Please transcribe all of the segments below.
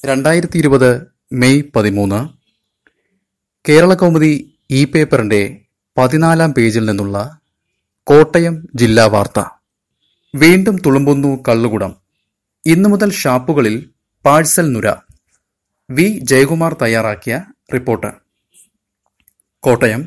രണ്ടായിരത്തി ഇരുപത് മെയ് പതിമൂന്ന് കേരള കൗമുദി ഇ പേപ്പറിന്റെ പതിനാലാം പേജിൽ നിന്നുള്ള കോട്ടയം ജില്ലാ വാർത്ത വീണ്ടും തുളുമ്പുന്നു കള്ളുകുടം ഇന്നു മുതൽ ഷാപ്പുകളിൽ പാഴ്സൽ നുര വി ജയകുമാർ തയ്യാറാക്കിയ റിപ്പോർട്ട് കോട്ടയം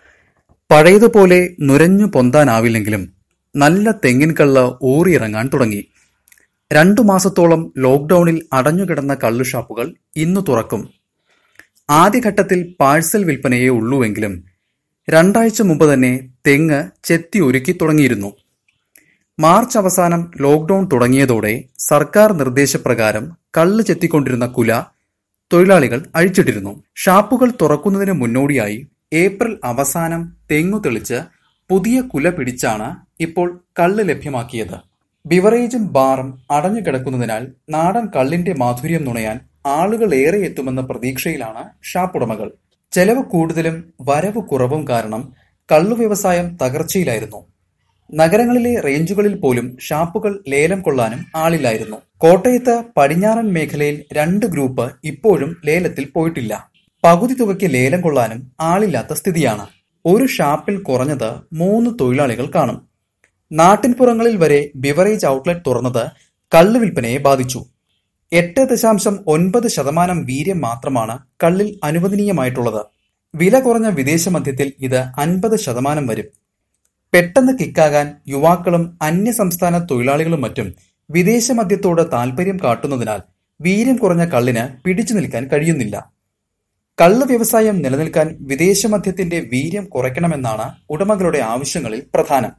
പഴയതുപോലെ നുരഞ്ഞു പൊന്താനാവില്ലെങ്കിലും നല്ല തെങ്ങിൻ കള്ള് ഊറിയിറങ്ങാൻ തുടങ്ങി രണ്ടു മാസത്തോളം ലോക്ഡൌണിൽ അടഞ്ഞുകിടന്ന കള്ളുഷാപ്പുകൾ ഇന്നു തുറക്കും ആദ്യഘട്ടത്തിൽ പാഴ്സൽ വിൽപ്പനയേ ഉള്ളൂവെങ്കിലും രണ്ടാഴ്ച മുമ്പ് തന്നെ തെങ്ങ് ചെത്തി ഒരുക്കി തുടങ്ങിയിരുന്നു മാർച്ച് അവസാനം ലോക്ഡൌൺ തുടങ്ങിയതോടെ സർക്കാർ നിർദ്ദേശപ്രകാരം കള്ള് ചെത്തിക്കൊണ്ടിരുന്ന കുല തൊഴിലാളികൾ അഴിച്ചിട്ടിരുന്നു ഷാപ്പുകൾ തുറക്കുന്നതിന് മുന്നോടിയായി ഏപ്രിൽ അവസാനം തെങ്ങു തെളിച്ച് പുതിയ കുല പിടിച്ചാണ് ഇപ്പോൾ കള്ള് ലഭ്യമാക്കിയത് ബിവറേജും ബാറും അടഞ്ഞു കിടക്കുന്നതിനാൽ നാടൻ കള്ളിന്റെ മാധുര്യം നുണയാൻ ആളുകൾ ഏറെ എത്തുമെന്ന പ്രതീക്ഷയിലാണ് ഷാപ്പുടമകൾ ചെലവ് കൂടുതലും വരവ് കുറവും കാരണം കള്ളു വ്യവസായം തകർച്ചയിലായിരുന്നു നഗരങ്ങളിലെ റേഞ്ചുകളിൽ പോലും ഷാപ്പുകൾ ലേലം കൊള്ളാനും ആളില്ലായിരുന്നു കോട്ടയത്ത് പടിഞ്ഞാറൻ മേഖലയിൽ രണ്ട് ഗ്രൂപ്പ് ഇപ്പോഴും ലേലത്തിൽ പോയിട്ടില്ല പകുതി തുകയ്ക്ക് ലേലം കൊള്ളാനും ആളില്ലാത്ത സ്ഥിതിയാണ് ഒരു ഷാപ്പിൽ കുറഞ്ഞത് മൂന്ന് തൊഴിലാളികൾ കാണും നാട്ടിൻപുറങ്ങളിൽ വരെ ബിവറേജ് ഔട്ട്ലെറ്റ് തുറന്നത് കള്ള് വിൽപ്പനയെ ബാധിച്ചു എട്ട് ദശാംശം ഒൻപത് ശതമാനം വീര്യം മാത്രമാണ് കള്ളിൽ അനുവദനീയമായിട്ടുള്ളത് വില കുറഞ്ഞ വിദേശ മദ്യത്തിൽ ഇത് അൻപത് ശതമാനം വരും പെട്ടെന്ന് കിക്കാകാൻ യുവാക്കളും അന്യസംസ്ഥാന തൊഴിലാളികളും മറ്റും വിദേശ മദ്യത്തോട് താൽപര്യം കാട്ടുന്നതിനാൽ വീര്യം കുറഞ്ഞ കള്ളിന് പിടിച്ചു നിൽക്കാൻ കഴിയുന്നില്ല കള്ള് വ്യവസായം നിലനിൽക്കാൻ വിദേശ മദ്യത്തിന്റെ വീര്യം കുറയ്ക്കണമെന്നാണ് ഉടമകളുടെ ആവശ്യങ്ങളിൽ പ്രധാനം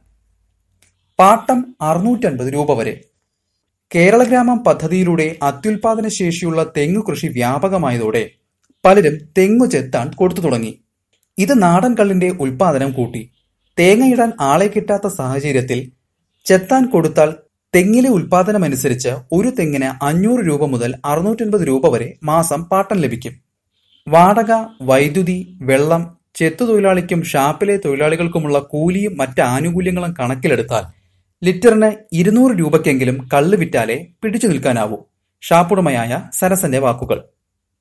പാട്ടം അറുന്നൂറ്റൻപത് രൂപ വരെ കേരള ഗ്രാമം പദ്ധതിയിലൂടെ അത്യുൽപാദന ശേഷിയുള്ള തെങ്ങു കൃഷി വ്യാപകമായതോടെ പലരും തെങ്ങു ചെത്താൻ കൊടുത്തു തുടങ്ങി ഇത് നാടൻ കള്ളിന്റെ ഉൽപാദനം കൂട്ടി തേങ്ങയിടാൻ ആളെ കിട്ടാത്ത സാഹചര്യത്തിൽ ചെത്താൻ കൊടുത്താൽ തെങ്ങിലെ ഉൽപാദനമനുസരിച്ച് ഒരു തെങ്ങിന് അഞ്ഞൂറ് രൂപ മുതൽ അറുന്നൂറ്റൻപത് രൂപ വരെ മാസം പാട്ടം ലഭിക്കും വാടക വൈദ്യുതി വെള്ളം ചെത്തുതൊഴിലാളിക്കും ഷാപ്പിലെ തൊഴിലാളികൾക്കുമുള്ള കൂലിയും മറ്റ് ആനുകൂല്യങ്ങളും കണക്കിലെടുത്താൽ ലിറ്ററിന് ഇരുന്നൂറ് രൂപയ്ക്കെങ്കിലും കള്ള് വിറ്റാലേ പിടിച്ചു നിൽക്കാനാവൂ ഷാപ്പുടമയായ സരസന്റെ വാക്കുകൾ